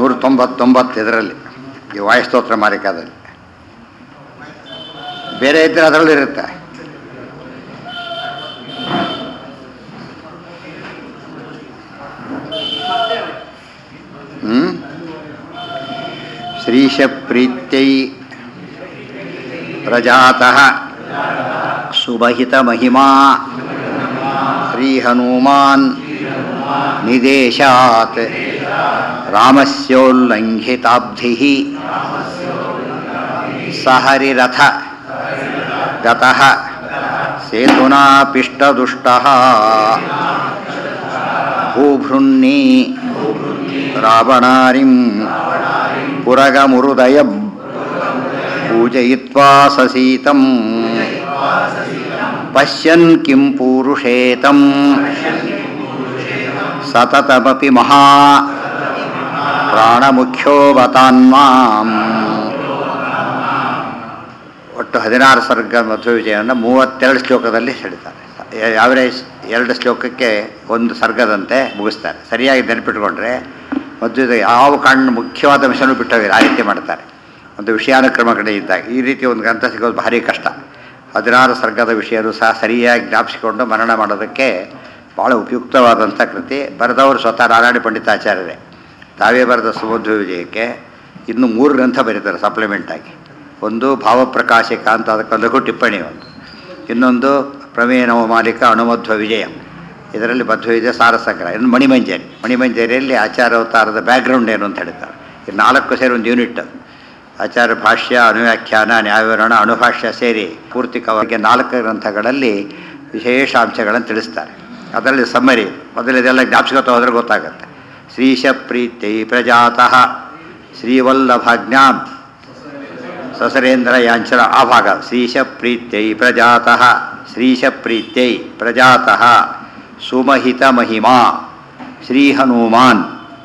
ನೂರ ತೊಂಬತ್ತೊಂಬತ್ತು ಇದರಲ್ಲಿ ಈ ವಾಯುಸ್ತೋತ್ರ ಮಾಲಿಕಾದಲ್ಲಿ ಬೇರೆ ಇದ್ದರೆ ಅದರಲ್ಲಿ ಇರುತ್ತೆ ಹ್ಮ್ ಶ್ರೀಶಪ್ರೀತ್ಯೈ ಪ್ರಜಾತಃ ಸುಬಹಿತಮಹಿಮಾ ಶ್ರೀಹನುಮಾನ್ ನಿದೇಶಾತ್ ರಾಮಸ್ಯೋಲ್ಲಂಘಿತಾಬ್ಧಿः ಸಹರಿರಥ ಗತಃ ಸೇತುನಾ ಪಿಷ್ಟದುಷ್ಟಃ ಭೂಭೃನ್ನೀ ರಾವಣಾರಿಂ ಪುರಗಮುರುದಯಂ ಪೂಜಯಿತ್ವಾ ಸಸೀತಂ ಪಶ್ಯನ್ ಕಿಂ ಪೂರುಷೇತಂ ಸತತಮಪಿ ಮಹಾ ಪ್ರಾಣಮುಖ್ಯೋ ಬತಾನ್ಮಾಂ ಒಟ್ಟು ಹದಿನಾರು ಸರ್ಗ ಮಧ್ವ ವಿಜಯವನ್ನು ಮೂವತ್ತೆರಡು ಶ್ಲೋಕದಲ್ಲಿ ಹೇಳ್ತಾರೆ ಯಾವರೇಜ್ ಎರಡು ಶ್ಲೋಕಕ್ಕೆ ಒಂದು ಸರ್ಗದಂತೆ ಮುಗಿಸ್ತಾರೆ ಸರಿಯಾಗಿ ನೆನಪಿಟ್ಕೊಂಡ್ರೆ ಮಧ್ವದ ಯಾವ ಕಣ್ಣು ಮುಖ್ಯವಾದ ಅಂಶನೂ ಬಿಟ್ಟೋಗಿಲ್ಲ ಆ ರೀತಿ ಮಾಡ್ತಾರೆ ಒಂದು ವಿಷಯಾನುಕ್ರಮ ಕಡೆ ಇದ್ದಾಗ ಈ ರೀತಿ ಒಂದು ಗ್ರಂಥ ಸಿಗೋದು ಭಾರಿ ಕಷ್ಟ ಹದಿನಾರು ಸರ್ಗದ ವಿಷಯನೂ ಸಹ ಸರಿಯಾಗಿ ಜ್ಞಾಪಿಸಿಕೊಂಡು ಮನನ ಮಾಡೋದಕ್ಕೆ ಭಾಳ ಉಪಯುಕ್ತವಾದಂಥ ಕೃತಿ ಬರೆದವರು ಸ್ವತಃ ನಾರಾಯಣ ಪಂಡಿತಾಚಾರ್ಯರೇ ತಾವೇ ಬರೆದ ಸುಮಧ್ವ ವಿಜಯಕ್ಕೆ ಇನ್ನು ಮೂರು ಗ್ರಂಥ ಬರೀತಾರೆ ಸಪ್ಲಿಮೆಂಟಾಗಿ ಒಂದು ಭಾವಪ್ರಕಾಶಿಕ ಅಂತ ಅದಕ್ಕೆ ಲಘು ಟಿಪ್ಪಣಿ ಒಂದು ಇನ್ನೊಂದು ಪ್ರಮೇಯ ನವಮಾಲಿಕ ಅಣುಮಧ್ವ ವಿಜಯ ಇದರಲ್ಲಿ ಮಧ್ವ ವಿಜಯ ಸಾರಸಂಗ್ರಹ ಇನ್ನು ಮಣಿಮಂಜರಿ ಮಣಿಮಂಜರಿಯಲ್ಲಿ ಆಚಾರ್ಯ ಅವತಾರದ ಬ್ಯಾಕ್ಗ್ರೌಂಡ್ ಏನು ಅಂತ ಹೇಳ್ತಾರೆ ಇದು ನಾಲ್ಕು ಸೇರಿ ಒಂದು ಯೂನಿಟ್ ಅದು ಆಚಾರ್ಯ ಭಾಷ್ಯ ಅನುವ್ಯಾಖ್ಯಾನ ನ್ಯಾಯವಿವರಣ ಅಣುಭಾಷ್ಯ ಸೇರಿ ಪೂರ್ತಿ ಕವರ್ಗೆ ನಾಲ್ಕು ಗ್ರಂಥಗಳಲ್ಲಿ ವಿಶೇಷ ಅಂಶಗಳನ್ನು ತಿಳಿಸ್ತಾರೆ ಅದರಲ್ಲಿ ಸಮ್ಮರಿ ಮೊದಲು ಇದೆಲ್ಲ ಜ್ಞಾಪಿಸ್ಕೊತ ಹೋದರೆ ಗೊತ್ತಾಗುತ್ತೆ ಶ್ರೀಶ ಪ್ರೀತಿ ಪ್ರಜಾತಃ ಶ್ರೀವಲ್ಲಭಾಜ್ಞಾಂ ಸಸರೇಂದ್ರ ಯಾಂಚನ ಆ ಭಾಗ ಶ್ರೀಶ ಪ್ರೀತ್ಯೈ ಪ್ರಜಾತಃ ಶ್ರೀಶ ಪ್ರೀತ್ಯೈ ಪ್ರಜಾತಃ ಸುಮಹಿತ ಮಹಿಮಾ ಶ್ರೀಹನುಮಾನ್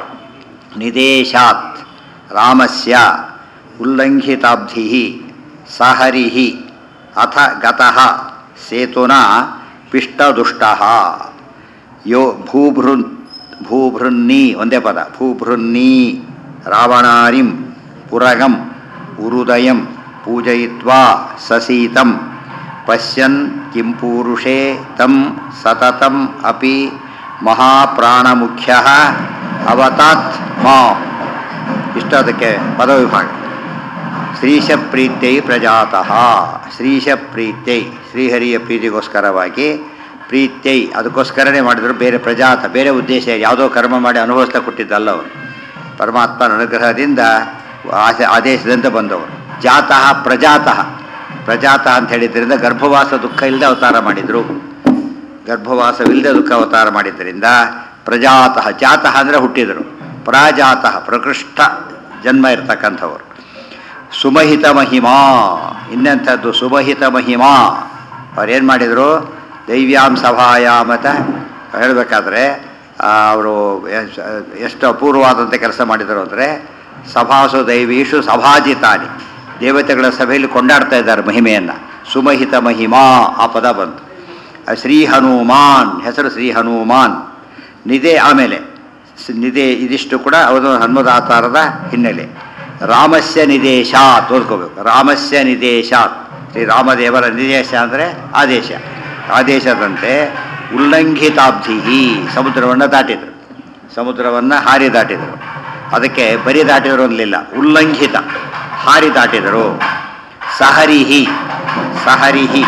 ನಿದೇಶಾತ್ ರಾಮಸ್ಯ ಉಲ್ಲಂಘಿತಾಬ್ಧಿ ಸಹರಿ ಅಥ ಗತಃ ಸೇತುನಾ ಪಿಷ್ಟದುಷ್ಟಃ ಯೋ ಭೂಭೃನ್ ಭೂಭೃನ್ನೀ ಒಂದೇ ಪದ ಭೂಭೃನ್ನೀ ರಾವಣಾರಿಂ ಪುರಗಂ ಉರುದಯಂ ಪೂಜಯಿತ್ವಾ ಸಸೀತಂ ಪಶ್ಯನ್ ಕಿಂ ಪೂರುಷೇ ತಂ ಸತತಂ ಅಪಿ ಮಹಾಪ್ರಾಣಮುಖ್ಯ ಅವತಾತ್ ಮಾ ಇಷ್ಟು ಅದಕ್ಕೆ ಪದವಿಭಾಗ ಶ್ರೀಶ ಪ್ರೀತ್ಯೈ ಪ್ರಜಾತಃ ಶ್ರೀಶ ಪ್ರೀತ್ಯೈ ಶ್ರೀಹರಿಯ ಪ್ರೀತಿಗೋಸ್ಕರವಾಗಿ ಪ್ರೀತ್ಯೈ ಅದಕ್ಕೋಸ್ಕರನೇ ಮಾಡಿದ್ರು ಬೇರೆ ಪ್ರಜಾತ ಬೇರೆ ಉದ್ದೇಶ ಯಾವುದೋ ಕರ್ಮ ಮಾಡಿ ಅನುಭವಿಸ್ತಾ ಕೊಟ್ಟಿದ್ದಲ್ಲ ಅವರು ಪರಮಾತ್ಮನ ಅನುಗ್ರಹದಿಂದ ಆಸೆ ಆದೇಶದಂತೆ ಬಂದವರು ಜಾತಃ ಪ್ರಜಾತಃ ಪ್ರಜಾತಃ ಅಂತ ಹೇಳಿದ್ರಿಂದ ಗರ್ಭವಾಸ ದುಃಖ ಇಲ್ಲದೆ ಅವತಾರ ಮಾಡಿದರು ಗರ್ಭವಾಸವಿಲ್ಲದೆ ದುಃಖ ಅವತಾರ ಮಾಡಿದ್ದರಿಂದ ಪ್ರಜಾತಃ ಜಾತಃ ಅಂದರೆ ಹುಟ್ಟಿದರು ಪ್ರಾಜಾತಃ ಪ್ರಕೃಷ್ಟ ಜನ್ಮ ಇರ್ತಕ್ಕಂಥವರು ಸುಮಹಿತ ಮಹಿಮಾ ಇನ್ನೆಂಥದ್ದು ಸುಮಹಿತ ಮಹಿಮಾ ಅವ್ರೇನು ಮಾಡಿದರು ದೈವ್ಯಾಂ ಸಭಾಯಾಮತ ಹೇಳಬೇಕಾದ್ರೆ ಅವರು ಎಷ್ಟು ಅಪೂರ್ವವಾದಂಥ ಕೆಲಸ ಮಾಡಿದರು ಅಂದರೆ ಸಭಾಸು ದೈವೀಷು ಸಭಾಜಿತಾನಿ ದೇವತೆಗಳ ಸಭೆಯಲ್ಲಿ ಕೊಂಡಾಡ್ತಾ ಇದ್ದಾರೆ ಮಹಿಮೆಯನ್ನು ಸುಮಹಿತ ಮಹಿಮಾ ಆ ಪದ ಬಂತು ಶ್ರೀ ಹನುಮಾನ್ ಹೆಸರು ಶ್ರೀ ಹನುಮಾನ್ ನಿದೆ ಆಮೇಲೆ ಸ್- ನಿದೆ ಇದಿಷ್ಟು ಕೂಡ ಅವನು ಹನುಮದಾತಾರದ ಹಿನ್ನೆಲೆ ರಾಮಸ್ಯ ನಿದೇಶಾತ್ ಓದ್ಕೋಬೇಕು ರಾಮಸ್ಯ ನಿದೇಶಾತ್ ಶ್ರೀ ರಾಮದೇವರ ನಿದೇಶ ಅಂದರೆ ಆದೇಶ ಆದೇಶದಂತೆ ಉಲ್ಲಂಘಿತಾಬ್ಧಿ ಸಮುದ್ರವನ್ನು ದಾಟಿದರು ಸಮುದ್ರವನ್ನು ಹಾರಿ ದಾಟಿದರು ಅದಕ್ಕೆ ಬರಿ ದಾಟಿದರು ಅನ್ನಲಿಲ್ಲ ಉಲ್ಲಂಘಿತ ಹಾರಿ ದಾಟಿದರು ಸಹರಿಹಿ ಸಹರಿಹಿ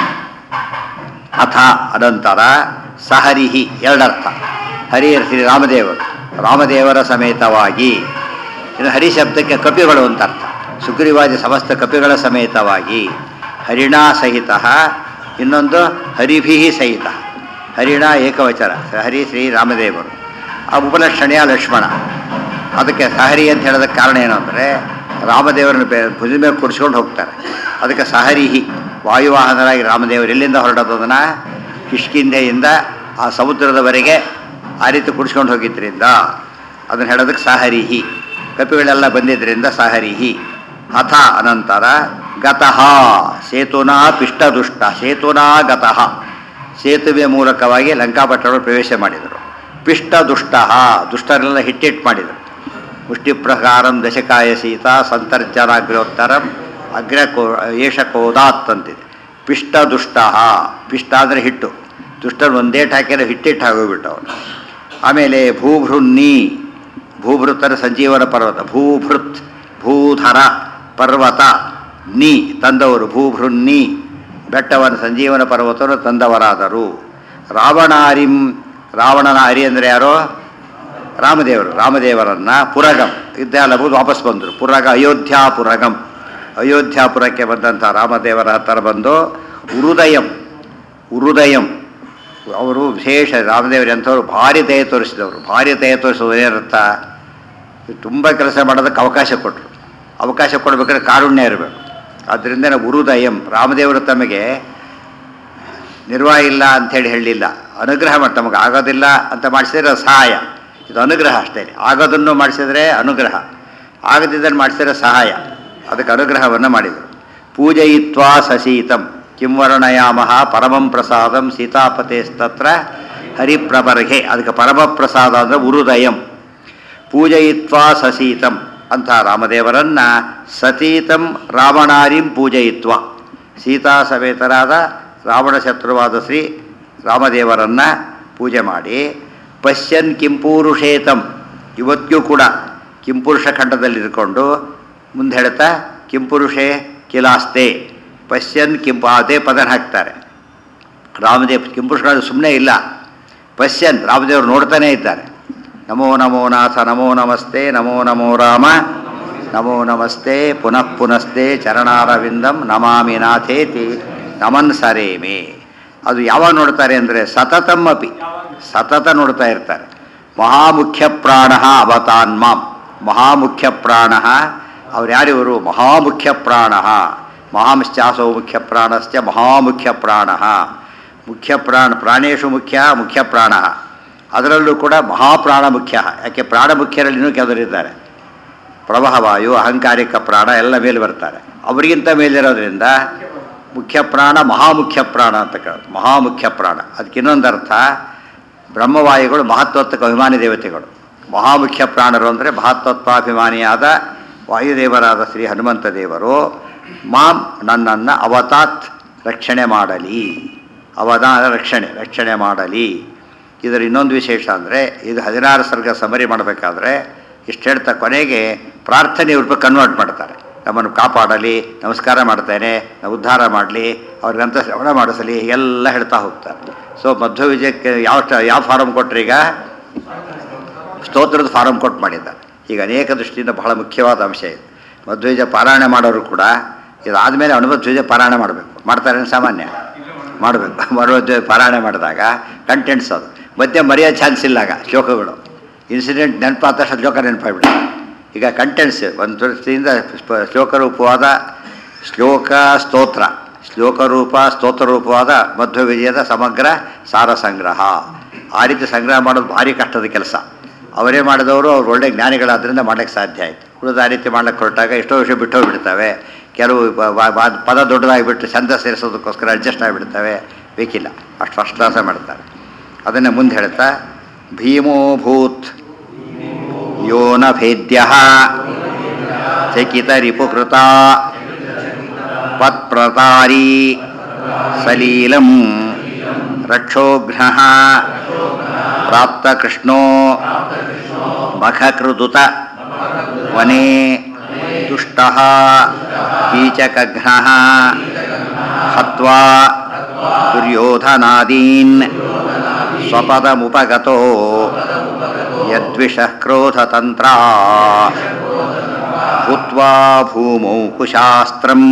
ಅಥ ಅನಂತರ ಸಹರಿಹಿ ಎರಡರ್ಥ ಹರಿ ಶ್ರೀ ರಾಮದೇವರು ರಾಮದೇವರ ಸಮೇತವಾಗಿ ಇನ್ನು ಹರಿ ಶಬ್ದಕ್ಕೆ ಕಪಿಗಳು ಅಂತ ಅರ್ಥ ಸುಗ್ರೀವಾದಿ ಸಮಸ್ತ ಕಪಿಗಳ ಸಮೇತವಾಗಿ ಹರಿಣಾ ಸಹಿತ ಇನ್ನೊಂದು ಹರಿಭಿ ಸಹಿತ ಹರಿಣ ಏಕವಚನ ಹರಿ ಶ್ರೀ ರಾಮದೇವರು ಆ ಉಪಲಕ್ಷಣೆಯ ಲಕ್ಷ್ಮಣ ಅದಕ್ಕೆ ಸಹರಿ ಅಂತ ಹೇಳೋದಕ್ಕೆ ಕಾರಣ ಏನು ಅಂದರೆ ರಾಮದೇವರನ್ನು ಬೆ ಭುಜ ಮೇಲೆ ಕುಡಿಸ್ಕೊಂಡು ಹೋಗ್ತಾರೆ ಅದಕ್ಕೆ ಸಹರಿಹಿ ವಾಯುವಾಹನರಾಗಿ ರಾಮದೇವರು ಎಲ್ಲಿಂದ ಹೊರಡೋದು ಅದನ್ನು ಕಿಷ್ಕಿಂಧೆಯಿಂದ ಆ ಸಮುದ್ರದವರೆಗೆ ಆ ರೀತಿ ಕುಡಿಸ್ಕೊಂಡು ಹೋಗಿದ್ದರಿಂದ ಅದನ್ನು ಹೇಳೋದಕ್ಕೆ ಸಹರಿಹಿ ಕಪಿಗಳೆಲ್ಲ ಬಂದಿದ್ದರಿಂದ ಸಹರಿಹಿ ಅಥ ಅನಂತರ ಗತಃ ಸೇತುನಾ ಪಿಷ್ಟದುಷ್ಟ ಸೇತುನಾ ಗತಃ ಸೇತುವೆ ಮೂಲಕವಾಗಿ ಲಂಕಾಪಟ್ಟಣ ಪ್ರವೇಶ ಮಾಡಿದರು ಪಿಷ್ಟ ದುಷ್ಟ ದುಷ್ಟರೆಲ್ಲ ಹಿಟ್ಟಿಟ್ಟು ಮಾಡಿದರು ಮುಷ್ಟಿಪ್ರಕಾರಂ ದಶಕಾಯ ಸೀತಾ ಸಂತರ್ಜನಾಗ್ರೋತ್ತರಂ ಅಗ್ರಕೋ ಏಷಕೋದಾತ್ ಅಂತಿದೆ ಪಿಷ್ಟ ದುಷ್ಟ ಪಿಷ್ಟ ಅಂದರೆ ಹಿಟ್ಟು ದುಷ್ಟರು ಒಂದೇಟ್ ಹಾಕಿದ್ರೆ ಹಿಟ್ಟಿಟ್ಟು ಆಗೋಗ್ಬಿಟ್ಟು ಅವನು ಆಮೇಲೆ ಭೂಭೃನ್ನಿ ಭೂಭೃತರ ಸಂಜೀವನ ಪರ್ವತ ಭೂಭೃತ್ ಭೂಧರ ಪರ್ವತ ನೀ ತಂದವರು ಭೂಭೃನ್ನಿ ಬೆಟ್ಟವನ್ನು ಸಂಜೀವನ ಪರ್ವತವನ್ನು ತಂದವರಾದರು ರಾವಣಾರಿಂ ರಾವಣನ ಹರಿ ಅಂದರೆ ಯಾರೋ ರಾಮದೇವರು ರಾಮದೇವರನ್ನ ಪುರಗಂ ಇದೆಲ್ಲ ಮುಗಿದು ವಾಪಸ್ ಬಂದರು ಪುರಗ ಅಯೋಧ್ಯ ಪುರಗಂ ಅಯೋಧ್ಯಾಪುರಕ್ಕೆ ಬಂದಂಥ ರಾಮದೇವರ ಹತ್ತಿರ ಬಂದು ಉರುದಯಂ ಉರುದಯಂ ಅವರು ವಿಶೇಷ ರಾಮದೇವರು ಎಂಥವ್ರು ಭಾರಿ ದಯ ತೋರಿಸಿದವರು ಭಾರಿ ದಯ ತೋರಿಸೋದು ಏನರ್ಥ ತುಂಬ ಕೆಲಸ ಮಾಡೋದಕ್ಕೆ ಅವಕಾಶ ಕೊಟ್ಟರು ಅವಕಾಶ ಕೊಡಬೇಕಾದ್ರೆ ಕಾರುಣ್ಯ ಇರಬೇಕು ಆದ್ದರಿಂದ ನಾವು ಉರುದಯಂ ರಾಮದೇವರು ತಮಗೆ ನಿರ್ವಾಹ ಇಲ್ಲ ಅಂಥೇಳಿ ಹೇಳಲಿಲ್ಲ ಅನುಗ್ರಹ ಮಾಡಿ ತಮಗೆ ಆಗೋದಿಲ್ಲ ಅಂತ ಮಾಡಿಸಿದ್ರೆ ಅದು ಸಹಾಯ ಇದು ಅನುಗ್ರಹ ಅಷ್ಟೇ ಆಗೋದನ್ನು ಮಾಡಿಸಿದ್ರೆ ಅನುಗ್ರಹ ಆಗದಿದ್ದನ್ನು ಮಾಡಿಸಿದ್ರೆ ಸಹಾಯ ಅದಕ್ಕೆ ಅನುಗ್ರಹವನ್ನು ಮಾಡಿದರು ಪೂಜಯಿತ್ವಾ ಸಸೀತಂ ಕಿಂವರ್ಣಯಾಮಃ ಪರಮಂ ಪ್ರಸಾದಂ ಸೀತಾಪತೇಸ್ತತ್ರ ಹರಿಪ್ರಬರ್ಹೆ ಅದಕ್ಕೆ ಪರಮ ಪ್ರಸಾದ ಅಂದರೆ ಉರುದಯಂ ಪೂಜಯಿತ್ವಾ ಸಸೀತಂ ಅಂತ ರಾಮದೇವರನ್ನ ಸತೀತಂ ರಾವಣಾರಿಂ ಪೂಜಯಿತ್ವ ಸೀತಾ ಸಮೇತರಾದ ರಾವಣ ಶತ್ರುವಾದ ಶ್ರೀ ರಾಮದೇವರನ್ನ ಪೂಜೆ ಮಾಡಿ ಪಶ್ಯನ್ ಕಿಂಪೂರುಷೇತಂ ಇವತ್ತಿಗೂ ಕೂಡ ಕಿಂಪುರುಷ ಖಂಡದಲ್ಲಿದ್ದುಕೊಂಡು ಮುಂದೆ ಹೇಳ್ತಾ ಕಿಂಪುರುಷೇ ಕಿಲಾಸ್ತೆ ಪಶ್ಯನ್ ಕಿಂಪು ಅದೇ ಪದನ ಹಾಕ್ತಾರೆ ರಾಮದೇವ್ ಕಿಂಪುರುಷಗಳು ಸುಮ್ಮನೆ ಇಲ್ಲ ಪಶ್ಯನ್ ರಾಮದೇವರು ನೋಡ್ತಾನೇ ಇದ್ದಾರೆ ನಮೋ ನಮೋ ನಾಥ ನಮೋ ನಮಸ್ತೆ ನಮೋ ನಮೋ ರಾಮ ನಮೋ ನಮಸ್ತೆ ಪುನಃ ಪುನಸ್ತೆ ಚರಣಾರವಿಂದಂ ನಮಾಮಿ ನಾಥೇತಿ ನಮನ್ ಸರೇಮೆ ಅದು ಯಾವಾಗ ನೋಡ್ತಾರೆ ಅಂದರೆ ಸತತಂ ಅಪಿ ಸತತ ನೋಡ್ತಾ ಇರ್ತಾರೆ ಮಹಾಮುಖ್ಯ ಪ್ರಾಣ ಅವತಾನ್ಮಾಂ ಮಹಾಮುಖ್ಯ ಪ್ರಾಣ ಅವ್ರು ಯಾರಿವರು ಮಹಾಮುಖ್ಯ ಪ್ರಾಣ ಮಹಾಂಶ್ಚಾಸೋ ಮುಖ್ಯ ಪ್ರಾಣಶ್ಚ ಮಹಾಮುಖ್ಯ ಪ್ರಾಣ ಮುಖ್ಯ ಪ್ರಾಣ ಪ್ರಾಣೇಶು ಮುಖ್ಯ ಮುಖ್ಯ ಪ್ರಾಣ ಅದರಲ್ಲೂ ಕೂಡ ಮಹಾಪ್ರಾಣ ಮುಖ್ಯ ಯಾಕೆ ಪ್ರಾಣ ಮುಖ್ಯರಲ್ಲಿ ಇನ್ನೂ ಕೆಲವರಿದ್ದಾರೆ ಪ್ರವಾಹವಾಯು ಅಹಂಕಾರಿಕ ಪ್ರಾಣ ಎಲ್ಲ ಮೇಲೆ ಬರ್ತಾರೆ ಅವರಿಗಿಂತ ಮೇಲಿರೋದ್ರಿಂದ ಮುಖ್ಯ ಪ್ರಾಣ ಮಹಾಮುಖ್ಯ ಪ್ರಾಣ ಅಂತ ಕೇಳೋದು ಮಹಾಮುಖ್ಯ ಪ್ರಾಣ ಅದಕ್ಕೆ ಇನ್ನೊಂದು ಅರ್ಥ ಬ್ರಹ್ಮವಾಯುಗಳು ಮಹತ್ವತ್ವಕ್ಕೆ ಅಭಿಮಾನಿ ದೇವತೆಗಳು ಮಹಾಮುಖ್ಯ ಪ್ರಾಣರು ಅಂದರೆ ಮಹತ್ವತ್ವಾಭಿಮಾನಿಯಾದ ವಾಯುದೇವರಾದ ಶ್ರೀ ಹನುಮಂತ ದೇವರು ಮಾಂ ನನ್ನನ್ನು ಅವತಾತ್ ರಕ್ಷಣೆ ಮಾಡಲಿ ಅವಧಾನ ರಕ್ಷಣೆ ರಕ್ಷಣೆ ಮಾಡಲಿ ಇದರ ಇನ್ನೊಂದು ವಿಶೇಷ ಅಂದರೆ ಇದು ಹದಿನಾರು ಸರ್ಗ ಸಮರಿ ಮಾಡಬೇಕಾದ್ರೆ ಇಷ್ಟು ಹೇಳ್ತಾ ಕೊನೆಗೆ ಪ್ರಾರ್ಥನೆ ರೂಪ ಕನ್ವರ್ಟ್ ಮಾಡ್ತಾರೆ ನಮ್ಮನ್ನು ಕಾಪಾಡಲಿ ನಮಸ್ಕಾರ ಮಾಡ್ತೇನೆ ಉದ್ಧಾರ ಮಾಡಲಿ ಅವ್ರಿಗಂತ ಶ್ರವಣ ಮಾಡಿಸಲಿ ಎಲ್ಲ ಹೇಳ್ತಾ ಹೋಗ್ತಾರೆ ಸೊ ಮಧ್ವ ವಿಜಯಕ್ಕೆ ಯಾವ ಟ- ಯಾವ ಫಾರಮ್ ಕೊಟ್ರೀಗ ಸ್ತೋತ್ರದ ಫಾರಮ್ ಕೊಟ್ಟು ಮಾಡಿದ್ದಾರೆ ಈಗ ಅನೇಕ ದೃಷ್ಟಿಯಿಂದ ಬಹಳ ಮುಖ್ಯವಾದ ಅಂಶ ಇದು ಮಧ್ವಜ ಪಾರಾಯಣ ಮಾಡೋರು ಕೂಡ ಇದಾದಮೇಲೆ ಅನುಮಧ್ವಜ ಪಾರಾಯಣ ಮಾಡಬೇಕು ಮಾಡ್ತಾರೆ ಸಾಮಾನ್ಯ ಮಾಡಬೇಕು ಮಧ್ವಜ ಪಾರಾಯಣ ಮಾಡಿದಾಗ ಕಂಟೆಂಟ್ಸ್ ಅದು ಮಧ್ಯೆ ಮರೆಯೋ ಚಾನ್ಸ್ ಇಲ್ಲ ಆಗ ಶ್ಲೋಕಗಳು ಇನ್ಸಿಡೆಂಟ್ ನೆನಪಾದ ತಕ್ಷಣ ಶ್ಲೋಕ ನೆನಪಾಗ್ಬಿಡುತ್ತೆ ಈಗ ಕಂಟೆಂಟ್ಸ್ ಒಂದು ದೃಷ್ಟಿಯಿಂದ ಸ್ಪ- ಶ್ಲೋಕರೂಪವಾದ ಶ್ಲೋಕ ಸ್ತೋತ್ರ ಶ್ಲೋಕರೂಪ ಸ್ತೋತ್ರರೂಪವಾದ ಮಧ್ವ ವಿಜಯದ ಸಮಗ್ರ ಸಾರ ಸಂಗ್ರಹ ಆ ರೀತಿ ಸಂಗ್ರಹ ಮಾಡೋದು ಭಾರಿ ಕಷ್ಟದ ಕೆಲಸ ಅವರೇ ಮಾಡಿದವರು ಅವ್ರು ಒಳ್ಳೆ ಜ್ಞಾನಿಗಳಾದ್ರಿಂದ ಮಾಡ್ಲಿಕ್ಕೆ ಸಾಧ್ಯ ಆಯಿತು ಉಳಿದ ಆ ರೀತಿ ಮಾಡ್ಲಿಕ್ಕೆ ಹೊರಟಾಗ ಎಷ್ಟೋ ವಿಷಯ ಬಿಟ್ಟು ಹೋಗ್ಬಿಡ್ತವೆ ಕೆಲವು ಬ- ಬ- ಬ- ಪದ ದೊಡ್ಡದಾಗಿಬಿಟ್ಟು ಚಂದ ಸೇರಿಸೋದಕ್ಕೋಸ್ಕರ ಅಡ್ಜಸ್ಟ್ ಆಗಿಬಿಡ್ತವೆ ಬೇಕಿಲ್ಲ ಅಷ್ಟು ಫಸ್ಟ್ ಕ್ಲಾಸ ಮಾಡ್ತಾರೆ ಅದನ್ನೇ ಮುಂದೆ ಹೇಳ್ತಾ ಭೀಮೋ ಭೂತ್ ಯೋ ನ ಭೇದ್ಯ ಚಕಿತ ರಿಪುಕೃತ ಪತ್ಪ್ರತಾರಿ ಸಲೀಲಂ ರಕ್ಷೋಘ್ನ ಪ್ರಾಪ್ತ ಕೃಷ್ಣೋ ಮಖಕೃದುತ ವನೆ ತುಷ್ಟ ಕೀಚಕಘ್ನ ಹತ್ವಾ ದುರ್ಯೋಧನಾದೀನ್ ಸ್ವಪದಮುಪಗತೋ ಯದ್ವಿಷಃ ಕ್ರೋಧತಂತ್ರ ಭೂತ್ವಾ ಭೂಮೌ ಕುಶಾಸ್ತ್ರಂ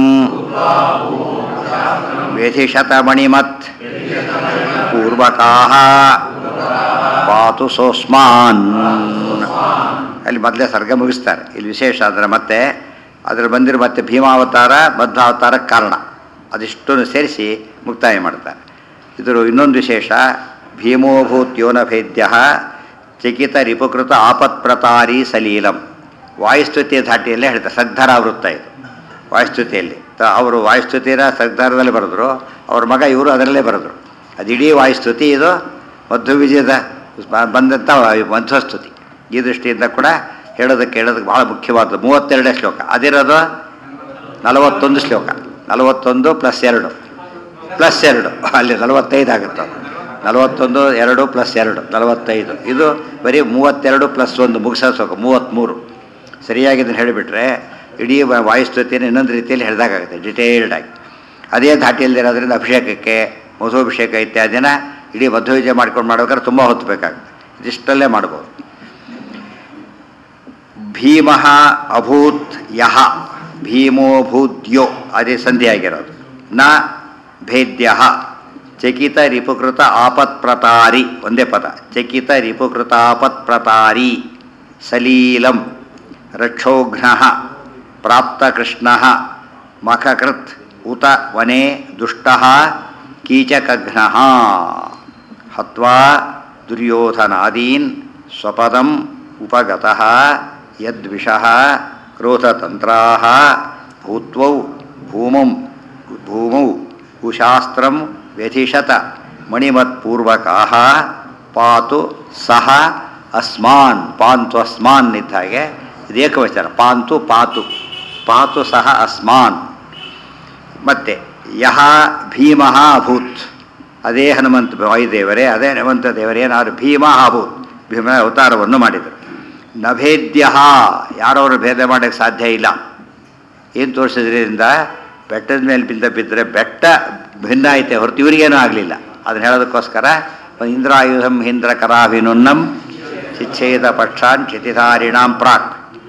ವ್ಯಧಿಶತಮಣಿಮತ್ ಪೂರ್ವಕಾಹ ಪಾತು ಸೋಸ್ಮಾನ್ ಅಲ್ಲಿ ಮೊದಲೇ ಸರ್ಗ ಮುಗಿಸ್ತಾರೆ ಇಲ್ಲಿ ವಿಶೇಷ ಅಂದರೆ ಮತ್ತೆ ಅದರ ಬಂದಿರೋ ಮತ್ತೆ ಭೀಮಾವತಾರ ಬದ್ಧಾವತಾರಕ್ಕೆ ಕಾರಣ ಅದಿಷ್ಟನ್ನು ಸೇರಿಸಿ ಮುಕ್ತಾಯ ಮಾಡ್ತಾರೆ ಇದರ ಇನ್ನೊಂದು ವಿಶೇಷ ಭೀಮೋಭೂತ್ ಯೋನಭೇದ್ಯ ಚಕಿತ ರಿಪುಕೃತ ಆಪತ್ಪ್ರತಾರಿ ಸಲೀಲಂ ವಾಯುಸ್ತುತಿಯ ಧಾಟಿಯಲ್ಲೇ ಹೇಳ್ತಾರೆ ಸದ್ಧರ ವೃತ್ತ ಇದು ವಾಯುಸ್ತುತಿಯಲ್ಲಿ ತ- ಅವರು ವಾಯುಸ್ತುತಿನ ಸದ್ಧಾರದಲ್ಲಿ ಬರೆದ್ರು ಅವ್ರ ಮಗ ಇವರು ಅದರಲ್ಲೇ ಬರೆದ್ರು ಅದು ಇಡೀ ವಾಯುಸ್ತುತಿ ಇದು ಮಧ್ವ ವಿಜಯದ ಬ- ಬಂದಂಥ ವಾಯು- ಮಧ್ವಸ್ತುತಿ ಈ ದೃಷ್ಟಿಯಿಂದ ಕೂಡ ಹೇಳೋದಕ್ಕೆ ಹೇಳೋದಕ್ಕೆ ಭಾಳ ಮುಖ್ಯವಾದದ್ದು ಮೂವತ್ತೆರಡೇ ಶ್ಲೋಕ ಅದಿರೋದು ನಲವತ್ತೊಂದು ಶ್ಲೋಕ ನಲವತ್ತೊಂದು ಪ್ಲಸ್ ಎರಡು ಪ್ಲಸ್ ಎರಡು ಅಲ್ಲಿ ನಲವತ್ತೈದು ಆಗುತ್ತೆ ಅದು. ನಲವತ್ತೊಂದು ಎರಡು ಪ್ಲಸ್ ಎರಡು ನಲವತ್ತೈದು ಇದು ಬರೀ ಮೂವತ್ತೆರಡು ಪ್ಲಸ್ ಒಂದು ಮುಗಿಸೋ ಶ್ಲೋಕ ಮೂವತ್ತ್ಮೂರು ಸರಿಯಾಗಿ ಇದನ್ನು ಹೇಳಿಬಿಟ್ರೆ ಇಡೀ ವ- ವಾಯುಸ್ತುತಿಯನ್ನು ಇನ್ನೊಂದು ರೀತಿಯಲ್ಲಿ ಹೇಳಿದಾಗುತ್ತೆ ಡಿಟೇಲ್ಡ್ ಆಗಿ ಅದೇ ಧಾಟಿಯಲ್ಲಿರೋದ್ರಿಂದ ಅಭಿಷೇಕಕ್ಕೆ ಮಧುಭಿಷೇಕ ಇತ್ಯಾದಿನ ಇಡೀ ಮಧ್ವವಿಜಯ ಮಾಡ್ಕೊಂಡು ಮಾಡ್ಬೇಕಾದ್ರೆ ತುಂಬ ಹೊತ್ತು ಬೇಕಾಗುತ್ತೆ ಇದಿಷ್ಟಲ್ಲೇ ಮಾಡ್ಬೋದು ಭೀಮ ಅಭೂತ್ ಯಹ ಭೀಮೋ ಭೂದ್ಯೋ ಅದೇ ಸಂಧಿ ಆಗಿರೋದು ನ ಭೇದ್ಯ ಚಕಿತ ರಿಪುಕೃತ ಆಪತ್ಪ್ರತಾರಿ ಒಂದೇ ಪದ ಚಕಿತ ರಿಪುಕೃತ ಆಪತ್ಪ್ರತಾರಿ ಸಲೀಲಂ ರಕ್ಷೋಘ್ನ ಪ್ರಾಪ್ತಕೃಷ್ಣ ಮಖಕೃತ್ ಉತ ವನೆ ದುಷ್ಟ ಕೀಚಕಘ್ನ ಹತ್ವಾ ದುರ್ಯೋಧನಾದೀನ್ ಸ್ವಪದಂ ಉಪಗತಃ ಯದ್ವಿಷಃ ಕ್ರೋಧತಂತ್ರಾः ಭೂತ್ವೌ ಭೂಮಂ ಭೂಮೌ ಕುಶಾಸ್ತ್ರಂ ವ್ಯಧಿಷತ ಮಣಿಮತ್ಪೂರ್ವಕಾಹ ಪಾತು ಸಹ ಅಸ್ಮಾನ್ ಪಾಂತು ಅಸ್ಮಾನ್ ಇದ್ದ ಹಾಗೆ ಇದು ಏಕವಚನ ಪಾಂತು ಪಾತು ಪಾತು ಸಹ ಅಸ್ಮಾನ್ ಮತ್ತೆ ಯಹ ಭೀಮ ಅಭೂತ್ ಅದೇ ಹನುಮಂತ ವಾಯುದೇವರೇ ಅದೇ ಹನುಮಂತ ದೇವರೇ ಏನಾದ್ರು ಭೀಮ ಅಭೂತ್ ಭೀಮನ ಅವತಾರವನ್ನು ಮಾಡಿದರು ನಭೇದ್ಯ ಯಾರವರು ಭೇದ ಮಾಡೋಕ್ಕೆ ಸಾಧ್ಯ ಇಲ್ಲ ಏನು ತೋರಿಸಿದ್ರಿಂದ ಬೆಟ್ಟದ ಮೇಲೆ ಬಿದ್ದ ಬಿದ್ದರೆ ಬೆಟ್ಟ ಭಿನ್ನ ಐತೆ ಹೊರತು ಇವರಿಗೇನೂ ಆಗಲಿಲ್ಲ ಅದನ್ನ ಹೇಳೋದಕ್ಕೋಸ್ಕರ ಇಂದ್ರಾಯುಧಂ ಹಿಂದ್ರ ಕರಾಭಿನುನ್ನಂ ಶಿಚ್ಛೇದ ಪಕ್ಷಾನ್ ಕ್ಷಿತಿಧಾರಿಣಾಂ ಪ್ರಾಕ್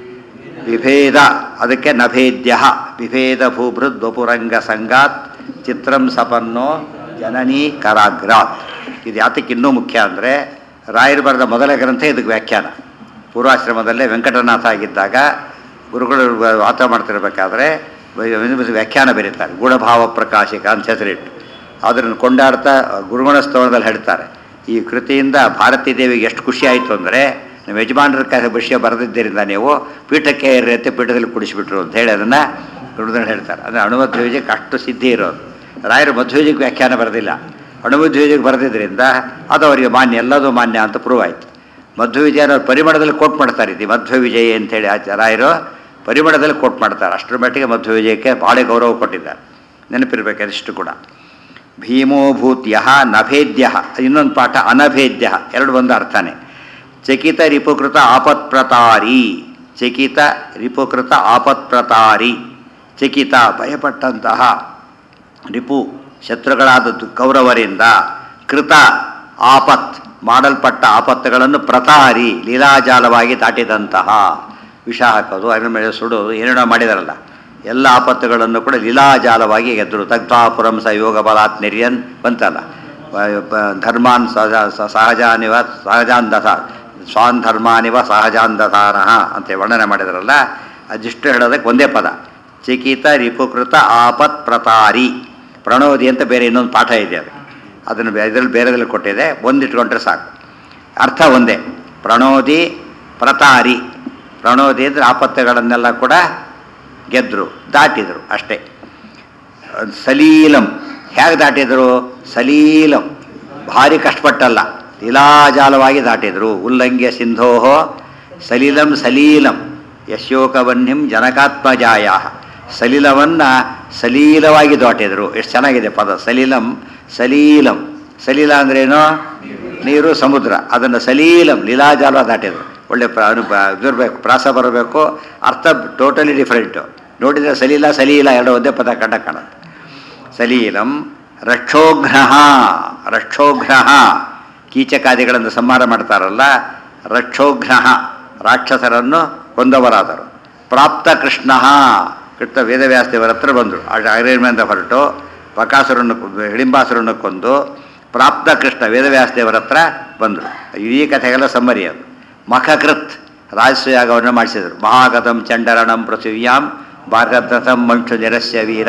ವಿಭೇದ ಅದಕ್ಕೆ ನಭೇದ್ಯ ವಿಭೇದ ಭೂಭೃದ್ ವಪುರಂಗ ಸಂಗಾತ್ ಚಿತ್ರಂ ಸಪನ್ನೋ ಜನನೀ ಕರಾಗ್ರಾತ್ ಇದು ಯಾತಕ್ಕೆ ಇನ್ನೂ ಮುಖ್ಯ ಅಂದರೆ ರಾಯರು ಬರೆದ ಮೊದಲ ಗ್ರಂಥ ಇದಕ್ಕೆ ವ್ಯಾಖ್ಯಾನ ಪೂರ್ವಾಶ್ರಮದಲ್ಲೇ ವೆಂಕಟನಾಥ ಆಗಿದ್ದಾಗ ಗುರುಗಳು ವಾತ ಮಾಡ್ತಿರ್ಬೇಕಾದ್ರೆ ವ್ಯಾಖ್ಯಾನ ಬರೀತಾರೆ ಗುಣಭಾವ ಪ್ರಕಾಶಿಕ ಅಂತ ಹೆಸರಿಟ್ಟು ಅದನ್ನು ಕೊಂಡಾಡ್ತಾ ಗುರುಗುಣ ಸ್ತವನದಲ್ಲಿ ಹೇಳ್ತಾರೆ ಈ ಕೃತಿಯಿಂದ ಭಾರತೀ ದೇವಿಗೆ ಎಷ್ಟು ಖುಷಿ ಆಯಿತು ಅಂದರೆ ನಮ್ಮ ಯಜಮಾನರ ಕ ವಿಷಯ ಬರೆದಿದ್ದರಿಂದ ನೀವು ಪೀಠಕ್ಕೆ ಏರಿಯತ್ತೆ ಪೀಠದಲ್ಲಿ ಕುಡಿಸಿಬಿಟ್ರು ಅಂತ ಹೇಳಿ ಅದನ್ನು ಗುರುಗಳು ಹೇಳ್ತಾರೆ ಅಂದರೆ ಅಣುಮಧ್ವಜಕ್ಕೆ ಅಷ್ಟು ಸಿದ್ಧಿ ಇರೋದು ರಾಯರು ಮಧ್ವಜಕ್ಕೆ ವ್ಯಾಖ್ಯಾನ ಬರೆದಿಲ್ಲ ಅಣುಮಧ್ವಜಕ್ಕೆ ಬರೆದಿದ್ದರಿಂದ ಅದು ಅವರಿಗೆ ಮಾನ್ಯ ಎಲ್ಲದೂ ಮಾನ್ಯ ಅಂತ ಪ್ರೂವ್ ಆಯಿತು ಮಧ್ವವಿಜಯನ ಪರಿಮಳದಲ್ಲಿ ಕೋಟ್ ಮಾಡ್ತಾರೆ ಇದು ಮಧ್ವ ವಿಜಯ ಅಂತೇಳಿ ಆಚ ರಾಯರು ಪರಿಮಳದಲ್ಲಿ ಕೋಟ್ ಮಾಡ್ತಾರೆ ಅಷ್ಟರ ಮಟ್ಟಿಗೆ ಮಧ್ವ ವಿಜಯಕ್ಕೆ ಭಾಳ ಗೌರವ ಕೊಟ್ಟಿದ್ದಾರೆ ನೆನಪಿರ್ಬೇಕು ಅದಿಷ್ಟು ಕೂಡ ಭೀಮೋಭೂತ್ಯ ನಭೇದ್ಯ ಇನ್ನೊಂದು ಪಾಠ ಅನಭೇದ್ಯ ಎರಡು ಒಂದು ಅರ್ಥನೇ ಚಕಿತ ರಿಪುಕೃತ ಆಪತ್ಪ್ರತಾರಿ ಚಕಿತ ರಿಪುಕೃತ ಆಪತ್ಪ್ರತಾರಿ ಚಕಿತ ಭಯಪಟ್ಟಂತಹ ರಿಪು ಶತ್ರುಗಳಾದ ದು- ಕೌರವರಿಂದ ಕೃತ ಆಪತ್ ಮಾಡಲ್ಪಟ್ಟ ಆಪತ್ತುಗಳನ್ನು ಪ್ರತಾರಿ ಲೀಲಾಜಾಲವಾಗಿ ದಾಟಿದಂತಹ ವಿಷ ಹಾಕೋದು ಅದರ ಮೇಲೆ ಸುಡೋದು ಏನೇನೋ ಮಾಡಿದಾರಲ್ಲ ಎಲ್ಲ ಆಪತ್ತುಗಳನ್ನು ಕೂಡ ಲೀಲಾಜಾಲವಾಗಿ ಗೆದ್ದರು ತಗ್ಧಾಪುರಂ ಸ ಯೋಗ ಬಲಾತ್ ನಿರ್ಯನ್ ಬಂತಲ್ಲ ವ- ಬ- ಧರ್ಮಾನ್ ಸಹಜ ಸ- ಸಹಜಾನಿವ ಸಹಜಾಂಧಸ ಸ್ವಾನ್ ಧರ್ಮಾನಿವ ಸಹಜಾಂಧಸಾನಃ ಅಂತ ವರ್ಣನೆ ಮಾಡಿದಾರಲ್ಲ ಅದಿಷ್ಟು ಹೇಳೋದಕ್ಕೆ ಒಂದೇ ಪದ ಚಿಕಿತ ರಿಪುಕೃತ ಆಪತ್ ಪ್ರತಾರಿ ಪ್ರಣೋದಿ ಅಂತ ಬೇರೆ ಇನ್ನೊಂದು ಪಾಠ ಇದೆ ಅದು ಅದನ್ನು ಬೇ- ಇದರಲ್ಲಿ ಬೇರೆದ್ರಲ್ಲಿ ಕೊಟ್ಟಿದೆ ಒಂದಿಟ್ಕೊಂಡ್ರೆ ಸಾಕು ಅರ್ಥ ಒಂದೇ ಪ್ರಣೋದಿ ಪ್ರತಾರಿ ಪ್ರಣೋದಿ ಅಂದರೆ ಆಪತ್ತುಗಳನ್ನೆಲ್ಲ ಕೂಡ ಗೆದ್ದರು ದಾಟಿದರು ಅಷ್ಟೇ ಅದ್ ಸಲೀಲಂ ಹೇಗೆ ದಾಟಿದರು ಸಲೀಲಂ ಭಾರಿ ಕಷ್ಟಪಟ್ಟಲ್ಲ ಲೀಲಾಜಾಲವಾಗಿ ದಾಟಿದರು ಉಲ್ಲಂಘ್ಯ ಸಿಂಧೋಹೋ ಸಲೀಲಂ ಸಲೀಲಂ ಯಶೋಕವನ್ನಿಂ ಜನಕಾತ್ಮಜಾಯ ಸಲೀಲವನ್ನು ಸಲೀಲವಾಗಿ ದಾಟಿದರು ಎಷ್ಟು ಚೆನ್ನಾಗಿದೆ ಪದ ಸಲೀಲಂ ಸಲೀಲಂ ಸಲೀಲ ಅಂದ್ರೇನು ನೀರು ಸಮುದ್ರ ಅದನ್ನು ಸಲೀಲಂ ಲೀಲಾಜಾಲ ದಾಟಿದರು ಒಳ್ಳೆ ಪ್ರ ಅನು ಇದಿರಬೇಕು ಪ್ರಾಸ ಬರಬೇಕು ಅರ್ಥ ಟೋಟಲಿ ಡಿಫ್ರೆಂಟು ನೋಡಿದರೆ ಸಲೀಲ ಸಲೀಲ ಎರಡು ಒಂದೇ ಪದ ಕಂಡ ಕಾಣುತ್ತೆ ಸಲೀಲಂ ರಕ್ಷೋಘ್ನ ರಕ್ಷೋಘ್ನ ಕೀಚಕಾದಿಗಳನ್ನು ಸಂಹಾರ ಮಾಡ್ತಾರಲ್ಲ ರಕ್ಷೋಘ್ನ ರಾಕ್ಷಸರನ್ನು ಕೊಂದವರಾದರು ಪ್ರಾಪ್ತ ಕೃಷ್ಣ ಕೃಷ್ಣ ವೇದವ್ಯಾಸದೇವರ ಹತ್ರ ಬಂದರು ಅಗ್ರೇಮಿಯಿಂದ ಹೊರಟು ಬಕಾಸುರನ್ನು ಹಿಡಿಂಬಾಸುರನ್ನು ಕೊಂದು ಪ್ರಾಪ್ತ ಕೃಷ್ಣ ವೇದವ್ಯಾಸದೇವರ ಹತ್ರ ಬಂದರು ಇಡೀ ಕಥೆಗೆಲ್ಲ ಸಮ್ಮರಿ ಅದು ಮಖಕೃತ್ ರಾಜಸೂಯಾಗವನ್ನು ಮಾಡಿಸಿದರು ಮಹಾಗತಂ ಚಂಡರಣಂ ಪೃಥಿವ್ಯಾಂ ಭಾರತಂ ಮಂಕ್ಷು ನಿರಸ್ಯ ವೀರ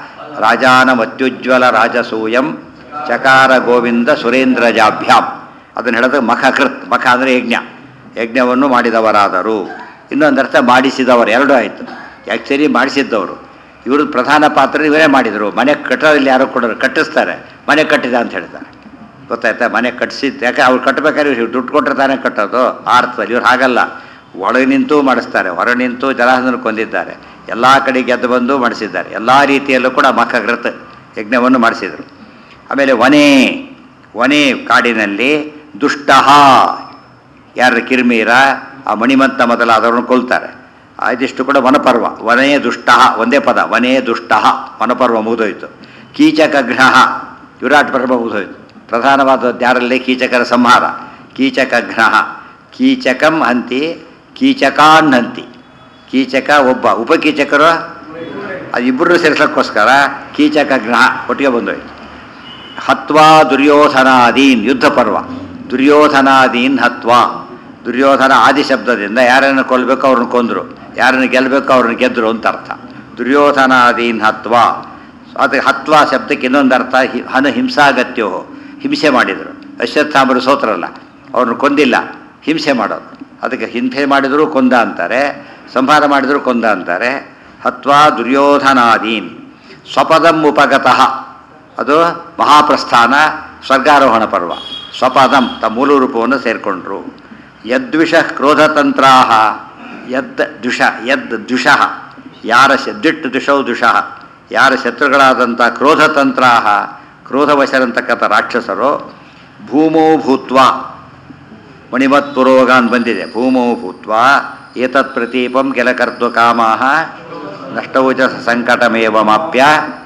ರಾಜಾನಮತ್ಯುಜ್ವಲ ರಾಜಸೂಯಂ ಚಕಾರ ಗೋವಿಂದ ಸುರೇಂದ್ರಜಾಭ್ಯಾಂ ಅದನ್ನು ಹೇಳೋದು ಮಖಕೃತ್ ಮಖ ಅಂದರೆ ಯಜ್ಞ ಯಜ್ಞವನ್ನು ಮಾಡಿದವರಾದರು ಇನ್ನೊಂದರ್ಥ ಮಾಡಿಸಿದವರು ಎರಡೂ ಆಯಿತು ಆ್ಯಕ್ಚುಲಿ ಮಾಡಿಸಿದ್ದವರು ಇವರು ಪ್ರಧಾನ ಪಾತ್ರ ಇವರೇ ಮಾಡಿದರು ಮನೆ ಕಟ್ಟೋದ್ರಲ್ಲಿ ಯಾರೋ ಕೊಡೋರು ಕಟ್ಟಿಸ್ತಾರೆ ಮನೆ ಕಟ್ಟಿದ ಅಂತ ಹೇಳ್ತಾರೆ ಗೊತ್ತಾಯ್ತಾ ಮನೆ ಕಟ್ಟಿಸಿದ್ದು ಯಾಕೆ ಅವ್ರು ಕಟ್ಟಬೇಕಾದ್ರೆ ಇವ್ರು ದುಡ್ಡು ಕೊಟ್ಟರೆ ತಾನೇ ಕಟ್ಟೋದು ಆ ಅರ್ಥದಲ್ಲಿ ಇವ್ರು ಹಾಗಲ್ಲ ಒಳಗೆ ನಿಂತು ಮಾಡಿಸ್ತಾರೆ ಹೊರ ನಿಂತು ಜಲಾಸನ ಕೊಂದಿದ್ದಾರೆ ಎಲ್ಲ ಕಡೆ ಗೆದ್ದು ಬಂದು ಮಾಡಿಸಿದ್ದಾರೆ ಎಲ್ಲ ರೀತಿಯಲ್ಲೂ ಕೂಡ ಮಖಗ್ರತ ಯಜ್ಞವನ್ನು ಮಾಡಿಸಿದರು ಆಮೇಲೆ ವನೆ ವನೆ ಕಾಡಿನಲ್ಲಿ ದುಷ್ಟಃ ಯಾರ ಕಿರ್ಮೀರ ಆ ಮಣಿಮಂತ ಮೊದಲಾದವ್ರನ್ನ ಕೊಲ್ತಾರೆ ಆ ಇದಿಷ್ಟು ಕೂಡ ವನಪರ್ವ ವನೇ ದುಷ್ಟ ಒಂದೇ ಪದ ವನೇ ದುಷ್ಟ ವನಪರ್ವ ಮುಗಿದೋಯ್ತು ಕೀಚಕಘ್ನ ವಿರಾಟ್ ಪರ್ವ ಮುಗಿದೋಯ್ತು ಪ್ರಧಾನವಾದದ್ದು ಯಾರಲ್ಲಿ ಕೀಚಕರ ಸಂಹಾರ ಕೀಚಕಘ್ನ ಕೀಚಕಂ ಅಂತಿ ಕೀಚಕಾನ್ ಅಂತಿ ಕೀಚಕ ಒಬ್ಬ ಉಪಕೀಚಕರು ಅದು ಇಬ್ಬರು ಸೇರಿಸೋಕ್ಕೋಸ್ಕರ ಕೀಚಕಘ್ನ ಒಟ್ಟಿಗೆ ಬಂದೋಯ್ತು ಹತ್ವಾ ದುರ್ಯೋಧನಾದೀನ್ ಯುದ್ಧ ಪರ್ವ ದುರ್ಯೋಧನಾದೀನ್ ಹತ್ವಾ ದುರ್ಯೋಧನ ಆದಿ ಶಬ್ದದಿಂದ ಯಾರನ್ನು ಕೊಲ್ಲಬೇಕು ಅವ್ರನ್ನ ಕೊಂದರು ಯಾರನ್ನು ಗೆಲ್ಲಬೇಕು ಅವ್ರನ್ನ ಗೆದ್ದರು ಅಂತ ಅರ್ಥ ದುರ್ಯೋಧನಾದೀನ್ ಹತ್ವಾ ಅದಕ್ಕೆ ಹತ್ವಾ ಶಬ್ದಕ್ಕೆ ಇನ್ನೊಂದು ಅರ್ಥ ಹಿ ಹನ ಹಿಂಸಾಗತ್ಯೋ ಹಿಂಸೆ ಮಾಡಿದರು ಅಶ್ವತ್ಥಾಮರು ಸೋತ್ರಲ್ಲ ಅವ್ರನ್ನ ಕೊಂದಿಲ್ಲ ಹಿಂಸೆ ಮಾಡೋದು ಅದಕ್ಕೆ ಹಿಂಸೆ ಮಾಡಿದರೂ ಕೊಂದ ಅಂತಾರೆ ಸಂಹಾರ ಮಾಡಿದರೂ ಕೊಂದ ಅಂತಾರೆ ಹತ್ವಾ ದುರ್ಯೋಧನಾದೀನ್ ಸ್ವಪದಂ ಉಪಗತಃ ಅದು ಮಹಾಪ್ರಸ್ಥಾನ ಸ್ವರ್ಗಾರೋಹಣ ಪರ್ವ ಸ್ವಪದಂ ತ ಮೂಲ ರೂಪವನ್ನು ಸೇರಿಕೊಂಡ್ರು ಯದ್ವಿಷ ಕ್ರೋಧತಂತ್ರಾ ಯದ್ ದುಷ ಯದ್ ದುಷಃ ಯಾರ ಶ ದಿಟ್ ದುಷೌ ದುಷಃ ಯಾರ ಶತ್ರುಗಳಾದಂಥ ಕ್ರೋಧತಂತ್ರಾ ಕ್ರೋಧವಶರಂತಕ್ಕಂಥ ರಾಕ್ಷಸರು ಭೂಮೌ ಭೂತ್ವ ಮಣಿಮತ್ ಪುರೋಗಾನ್ ಬಂದಿದೆ ಭೂಮೌ ಭೂತ್ವ ಏತತ್ ಪ್ರತೀಪಂ ಕೆಲಕರ್ತು ಕಾಮಾಹ ನಷ್ಟೌಚ ಸಂಕಟಮೇವಮಾಪ್ಯ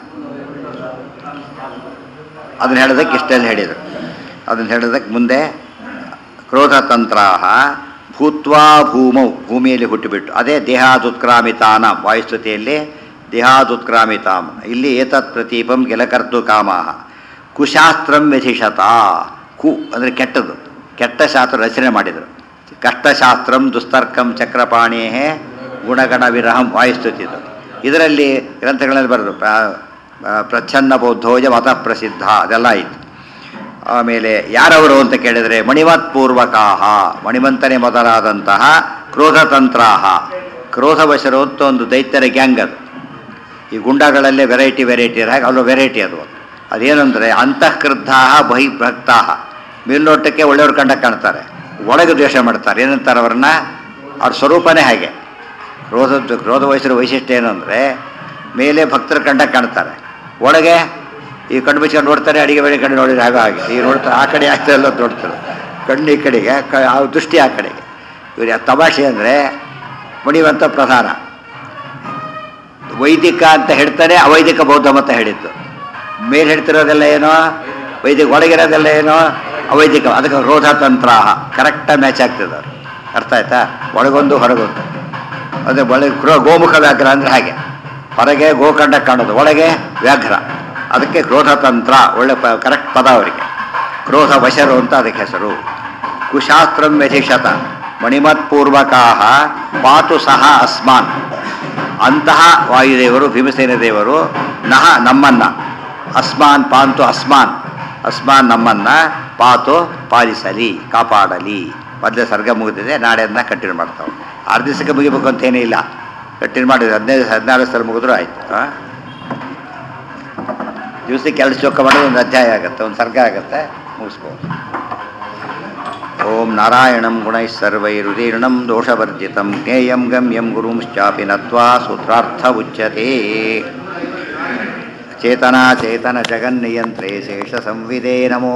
ಅದನ್ನು ಹೇಳೋದಕ್ಕೆ ಇಷ್ಟೆಲ್ಲ ಹೇಳಿದರು ಅದನ್ನು ಹೇಳೋದಕ್ಕೆ ಮುಂದೆ ಕ್ರೋಧತಂತ್ರಾ ಭೂತ್ವಾ ಭೂಮೌ ಭೂಮಿಯಲ್ಲಿ ಹುಟ್ಟಿಬಿಟ್ಟು ಅದೇ ದೇಹಾದುತ್ಕ್ರಾಮಿತಾನ ವಾಯುಸ್ತುತಿಯಲ್ಲಿ ದೇಹಾದುತ್ಕ್ರಾಮಿತಾಂ ಇಲ್ಲಿ ಏತತ್ ಪ್ರತೀಪಂ ಗೆಲಕರ್ತು ಕಾಮಾಹ ಕುಶಾಸ್ತ್ರಂ ವ್ಯಧಿಷತ ಕು ಅಂದರೆ ಕೆಟ್ಟದ್ದು ಕೆಟ್ಟ ಶಾಸ್ತ್ರ ರಚನೆ ಮಾಡಿದರು ಕಷ್ಟಶಾಸ್ತ್ರಂ ದುಸ್ತರ್ಕಂ ಚಕ್ರಪಾಣೇ ಗುಣಗಣ ವಿರಹಂ ವಾಯುಸ್ತುತಿದು ಇದರಲ್ಲಿ ಗ್ರಂಥಗಳಲ್ಲಿ ಬರೆದು ಪ್ರ- ಪ್ರಚ್ಛನ್ನ ಬೌದ್ಧೋಜ ಮತ ಪ್ರಸಿದ್ಧ ಅದೆಲ್ಲ ಆಯಿತು ಆಮೇಲೆ ಯಾರವರು ಅಂತ ಕೇಳಿದರೆ ಮಣಿಮತ್ ಪೂರ್ವಕಾಹ ಮಣಿಮಂತನೇ ಮೊದಲಾದಂತಹ ಕ್ರೋಧತಂತ್ರಾಹ ಕ್ರೋಧವಶರು ಅಂತ ಒಂದು ದೈತ್ಯರ ಗ್ಯಾಂಗ್ ಅದು ಈ ಗುಂಡಗಳಲ್ಲೇ ವೆರೈಟಿ ವೆರೈಟಿ ಹಾಗೆ ಅಲ್ಲೂ ವೆರೈಟಿ ಅದು ಅದೇನೆಂದರೆ ಅಂತಃಕೃದ್ಧಾ ಬಹಿಭಕ್ತಾ ಮೇಲ್ನೋಟಕ್ಕೆ ಒಳ್ಳೆಯವ್ರು ಕಂಡ ಕಾಣ್ತಾರೆ ಒಳಗೆ ದ್ವೇಷ ಮಾಡ್ತಾರೆ ಏನಂತಾರೆ ಅವ್ರನ್ನ ಅವ್ರ ಸ್ವರೂಪನೇ ಹಾಗೆ ಕ್ರೋಧದ ಕ್ರೋಧ ವಯಸ್ಸರ ವೈಶಿಷ್ಟ್ಯ ಏನು ಅಂದರೆ ಮೇಲೆ ಭಕ್ತರ ಕಂಡ ಕಾಣ್ತಾರೆ ಒಳಗೆ ಈ ಕಣ್ಣು ಮುಚ್ಕೊಂಡು ನೋಡ್ತಾರೆ ಅಡಿಗೆ ಬೇರೆ ಕಡೆ ನೋಡಿದ್ರೆ ಹಾಗೆ ಹಾಗೆ ಈ ನೋಡ್ತಾರೆ ಆ ಕಡೆ ಆಗ್ತಾ ಎಲ್ಲ ನೋಡ್ತಾರೆ ಕಣ್ಣು ಈ ಕಡೆಗೆ ಕ ಆ ದೃಷ್ಟಿ ಆ ಕಡೆಗೆ ಇವ್ರು ತಮಾಷೆ ಅಂದರೆ ಮಣಿವಂತ ಪ್ರಧಾನ ವೈದಿಕ ಅಂತ ಹೇಳ್ತಾರೆ ಅವೈದಿಕ ಬೌದ್ಧ ಮತ ಹೇಳಿದ್ದು ಮೇಲೆ ಹೇಳ್ತಿರೋದೆಲ್ಲ ಏನೋ ವೈದಿಕ ಒಳಗಿರೋದೆಲ್ಲ ಏನೋ ಅವೈದಿಕ ಅದಕ್ಕೆ ರೋಧ ತಂತ್ರ ಕರೆಕ್ಟಾಗಿ ಮ್ಯಾಚ್ ಆಗ್ತದೆ ಅದು ಅರ್ಥ ಆಯ್ತಾ ಒಳಗೊಂದು ಹೊರಗೊಂದು ಅದೇ ಒಳಗೆ ಕ್ರೋ ಗೋಮುಖ ವ್ಯಾಘ್ರ ಅಂದರೆ ಹಾಗೆ ಹೊರಗೆ ಗೋಕಂಡ ಕಾಣೋದು ಒಳಗೆ ವ್ಯಾಘ್ರ ಅದಕ್ಕೆ ಕ್ರೋಧತಂತ್ರ ಒಳ್ಳೆ ಪ ಕರೆಕ್ಟ್ ಪದ ಅವರಿಗೆ ಕ್ರೋಧ ವಶರು ಅಂತ ಅದಕ್ಕೆ ಹೆಸರು ಕುಶಾಸ್ತ್ರಂ ವ್ಯಧಿಷತ ಮಣಿಮತ್ಪೂರ್ವಕಾಹ ಪಾತು ಸಹ ಅಸ್ಮಾನ್ ಅಂತಹ ವಾಯುದೇವರು ಭೀಮಸೇನ ದೇವರು ನಹ ನಮ್ಮನ್ನ ಅಸ್ಮಾನ್ ಪಾಂತು ಅಸ್ಮಾನ್ ಅಸ್ಮಾನ್ ನಮ್ಮನ್ನ ಪಾತು ಪಾಲಿಸಲಿ ಕಾಪಾಡಲಿ ಮೊದಲೇ ಸರ್ಗ ಮುಗಿದಿದೆ ನಾಳೆಯಿಂದ ಕಂಟಿನ್ಯೂ ಮಾಡ್ತಾವೆ ಆರು ದಿವಸಕ್ಕೆ ಮುಗಿಬೇಕು ಅಂತ ಏನೂ ಇಲ್ಲ ಕಂಟಿನ್ಯೂ ಮಾಡಿದ್ರೆ ಹದಿನೈದು ಹದಿನಾರು ಸಲ ಮುಗಿದ್ರು ಆಯಿತು ದಿವಸಕ್ಕೆ ಎರಡು ಶ್ಲೋಕ ಮಾಡೋದು ಒಂದು ಅಧ್ಯಾಯ ಆಗುತ್ತೆ ಒಂದು ಸರ್ಗ ಆಗುತ್ತೆ ಮುಗಿಸ್ಬೋದು ಓಂ ನಾರಾಯಣಂ ಗುಣೈಃ ಸರ್ವೈರುದೀರ್ಣಂ ದೋಷವರ್ಜಿತಂ ಜ್ಞೇಯಂ ಗಮ್ಯಂ ಗುರುಂಶ್ಚಾಪಿ ನತ್ವಾ ಸೂತ್ರಾರ್ಥ ಉಚ್ಯತೆ ಚೇತನಾ ಚೇತನ ಜಗನ್ನಿಯಂತ್ರೇ ಶೇಷ ಸಂವಿದೇ ನಮೋ